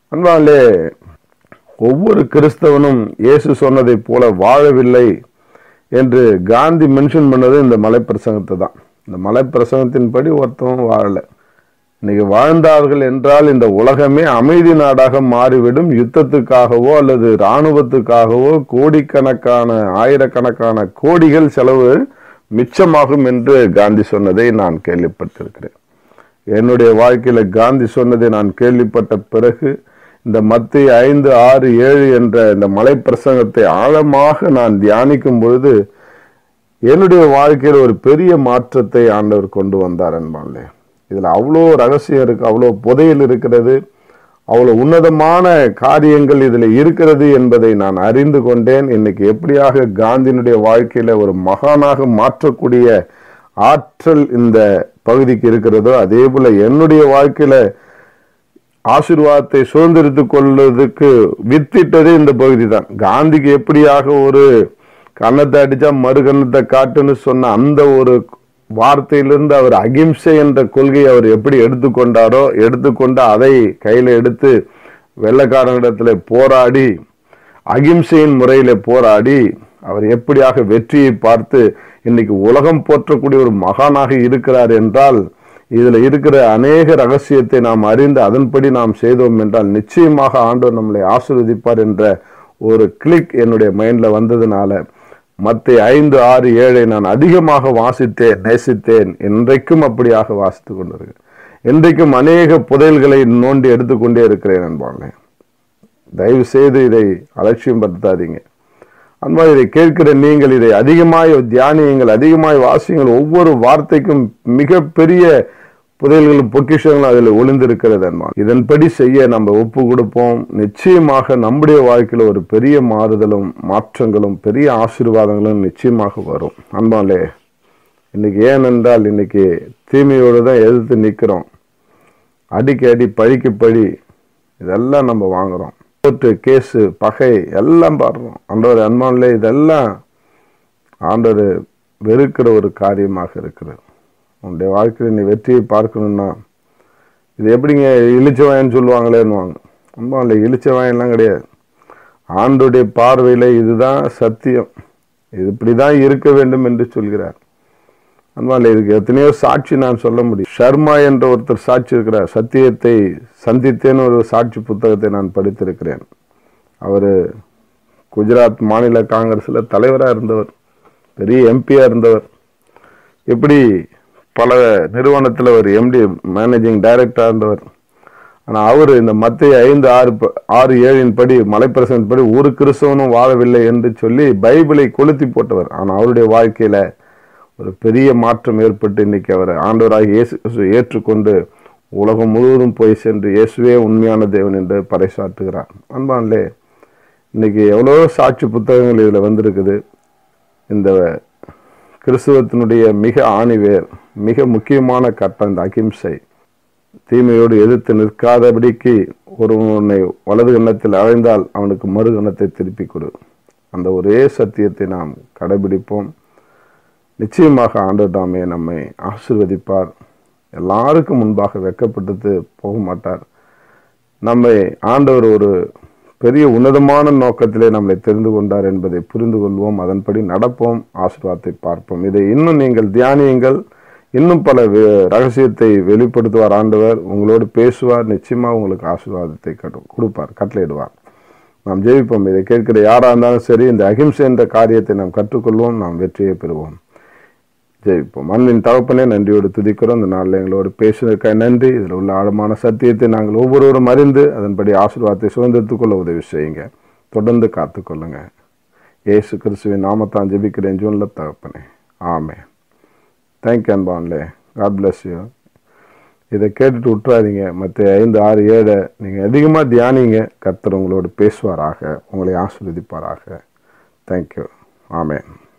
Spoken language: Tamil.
அன்பாலே ஒவ்வொரு கிறிஸ்தவனும் இயேசு சொன்னதைப் போல வாழவில்லை என்று காந்தி மென்ஷன் பண்ணது இந்த மலைப்பிரசங்கத்தை தான் இந்த மலைப்பிரசங்கத்தின்படி ஒருத்தவன் வாழலை இன்னைக்கு வாழ்ந்தார்கள் என்றால் இந்த உலகமே அமைதி நாடாக மாறிவிடும் யுத்தத்துக்காகவோ அல்லது இராணுவத்துக்காகவோ கோடிக்கணக்கான ஆயிரக்கணக்கான கோடிகள் செலவு மிச்சமாகும் என்று காந்தி சொன்னதை நான் கேள்விப்பட்டிருக்கிறேன் என்னுடைய வாழ்க்கையில காந்தி சொன்னதை நான் கேள்விப்பட்ட பிறகு இந்த மத்திய ஐந்து ஆறு ஏழு என்ற இந்த மலை பிரசங்கத்தை ஆழமாக நான் தியானிக்கும் பொழுது என்னுடைய வாழ்க்கையில் ஒரு பெரிய மாற்றத்தை ஆண்டவர் கொண்டு வந்தார் என்பாங்களே இதுல அவ்வளோ ரகசியம் இருக்கு அவ்வளோ புதையல் இருக்கிறது அவ்வளோ உன்னதமான காரியங்கள் இதுல இருக்கிறது என்பதை நான் அறிந்து கொண்டேன் இன்னைக்கு எப்படியாக காந்தியினுடைய வாழ்க்கையில ஒரு மகானாக மாற்றக்கூடிய ஆற்றல் இந்த பகுதிக்கு இருக்கிறதோ அதே போல என்னுடைய வாழ்க்கையில ஆசீர்வாதத்தை சுதந்திரித்துக் கொள்வதற்கு வித்திட்டதே இந்த பகுதி தான் காந்திக்கு எப்படியாக ஒரு கன்னத்தை அடிச்சா மறு கன்னத்தை காட்டுன்னு சொன்ன அந்த ஒரு வார்த்தையிலிருந்து அவர் அகிம்சை என்ற கொள்கையை அவர் எப்படி எடுத்துக்கொண்டாரோ எடுத்துக்கொண்டு அதை கையில எடுத்து வெள்ளக்காரனிடத்துல போராடி அகிம்சையின் முறையில போராடி அவர் எப்படியாக வெற்றியை பார்த்து இன்னைக்கு உலகம் போற்றக்கூடிய ஒரு மகானாக இருக்கிறார் என்றால் இதுல இருக்கிற அநேக ரகசியத்தை நாம் அறிந்து அதன்படி நாம் செய்தோம் என்றால் நிச்சயமாக ஆண்டவர் நம்மளை ஆசீர்வதிப்பார் என்ற ஒரு கிளிக் என்னுடைய மைண்ட்ல வந்ததுனால மத்த ஐந்து ஆறு ஏழை நான் அதிகமாக வாசித்தேன் நேசித்தேன் இன்றைக்கும் அப்படியாக வாசித்துக் கொண்டிருக்கிறேன் இன்றைக்கும் அநேக புதையல்களை நோண்டி எடுத்துக்கொண்டே இருக்கிறேன் நண்பானே தயவு செய்து இதை அலட்சியம் படுத்தாதீங்க அன்பா இதை கேட்கிற நீங்கள் இதை அதிகமாய் தியானியுங்கள் அதிகமாய் வாசியுங்கள் ஒவ்வொரு வார்த்தைக்கும் மிகப்பெரிய புதையல்களும் பொக்கிஷங்களும் அதில் ஒளிந்திருக்கிறது அன்பா இதன்படி செய்ய நம்ம ஒப்பு கொடுப்போம் நிச்சயமாக நம்முடைய வாழ்க்கையில ஒரு பெரிய மாறுதலும் மாற்றங்களும் பெரிய ஆசீர்வாதங்களும் நிச்சயமாக வரும் அன்பாலே இன்னைக்கு ஏனென்றால் இன்னைக்கு தீமையோடு தான் எதிர்த்து நிற்கிறோம் அடிக்கு அடி பழிக்கு பழி இதெல்லாம் நம்ம வாங்குறோம் கோர்ட்டு கேஸு பகை எல்லாம் பாடுறோம் ஆண்டவர் அன்பானிலே இதெல்லாம் ஆண்டவர் வெறுக்கிற ஒரு காரியமாக இருக்கிறது உன்னுடைய வாழ்க்கையில் நீ வெற்றியை பார்க்கணும்னா இது எப்படிங்க இழிச்சவாயன்னு சொல்லுவாங்களேன்னுவாங்க அன்பானிலே இழிச்சவாயன்லாம் கிடையாது ஆண்டுடைய பார்வையில் இதுதான் சத்தியம் இது இப்படிதான் இருக்க வேண்டும் என்று சொல்கிறார் அன்பாலே இதுக்கு எத்தனையோ சாட்சி நான் சொல்ல முடியும் ஷர்மா என்ற ஒருத்தர் சாட்சி இருக்கிறார் சத்தியத்தை சந்தித்தேன்னு ஒரு சாட்சி புத்தகத்தை நான் படித்திருக்கிறேன் அவர் குஜராத் மாநில காங்கிரஸில் தலைவராக இருந்தவர் பெரிய எம்பியாக இருந்தவர் எப்படி பல நிறுவனத்தில் ஒரு எம்டி மேனேஜிங் டைரக்டராக இருந்தவர் ஆனால் அவர் இந்த மத்திய ஐந்து ஆறு ப- ஆறு ஏழின் படி மலைப்பிரசன் படி ஒரு கிறிஸ்தவனும் வாழவில்லை என்று சொல்லி பைபிளை கொளுத்தி போட்டவர் ஆனால் அவருடைய வாழ்க்கையில ஒரு பெரிய மாற்றம் ஏற்பட்டு இன்னைக்கு அவர் ஆண்டவராக இயேசு கிறிஸ்துவை ஏற்றுக்கொண்டு உலகம் முழுவதும் போய் சென்று இயேசுவே உண்மையான தேவன் என்று பறைசாற்றுகிறார் அன்பான்லே இன்னைக்கு எவ்வளோ சாட்சி புத்தகங்கள் இதில் வந்திருக்குது இந்த கிறிஸ்துவத்தினுடைய மிக ஆணிவேர் மிக முக்கியமான கட்டம் இந்த அகிம்சை தீமையோடு எதிர்த்து நிற்காதபடிக்கு ஒருவன் உன்னை வலது கன்னத்தில் அழைந்தால் அவனுக்கு மறு கன்னத்தை திருப்பி கொடு அந்த ஒரே சத்தியத்தை நாம் கடைபிடிப்போம் நிச்சயமாக ஆண்டவர் தாமே நம்மை ஆசீர்வதிப்பார் எல்லாருக்கும் முன்பாக வெக்கப்பட்டு போக மாட்டார் நம்மை ஆண்டவர் ஒரு பெரிய உன்னதமான நோக்கத்திலே நம்மளை தெரிந்து கொண்டார் என்பதை புரிந்து கொள்வோம் அதன்படி நடப்போம் ஆசீர்வாதத்தை பார்ப்போம் இதை இன்னும் நீங்கள் தியானியுங்கள் இன்னும் பல வே- ரகசியத்தை வெளிப்படுத்துவார் ஆண்டவர் உங்களோடு பேசுவார் நிச்சயமா உங்களுக்கு ஆசீர்வாதத்தை கட்டு- கொடுப்பார் கட்டளையிடுவார் நாம் ஜெயிப்போம் இதை கேட்கிற யாரா இருந்தாலும் சரி இந்த அகிம்சை என்ற காரியத்தை நாம் கற்றுக்கொள்வோம் நாம் வெற்றியை பெறுவோம் ஜெயிப்போம் அன்பின் தகப்பனே நன்றியோடு துதிக்கிறோம் இந்த நாளில் எங்களோடு பேசுவதற்காக நன்றி இதில் உள்ள ஆழமான சத்தியத்தை நாங்கள் ஒவ்வொருவரும் அறிந்து அதன்படி ஆசீர்வாதத்தை சுதந்திரத்துக் கொள்ள உதவி செய்யுங்க தொடர்ந்து காத்துக்கொள்ளுங்க இயேசு கிறிஸ்துவின் நாமத்தான் ஜெபிக்கிறேன் ஜூன்ல தகப்பனே ஆமே தேங்க்யூ அன்பான்லே காட் பிளஸ் யூ இதை கேட்டுட்டு விட்டுறாதீங்க மற்ற ஐந்து ஆறு ஏழை நீங்கள் அதிகமாக தியானிங்க கர்த்தர் உங்களோடு பேசுவாராக உங்களை ஆசீர்வதிப்பாராக தேங்க்யூ ஆமென்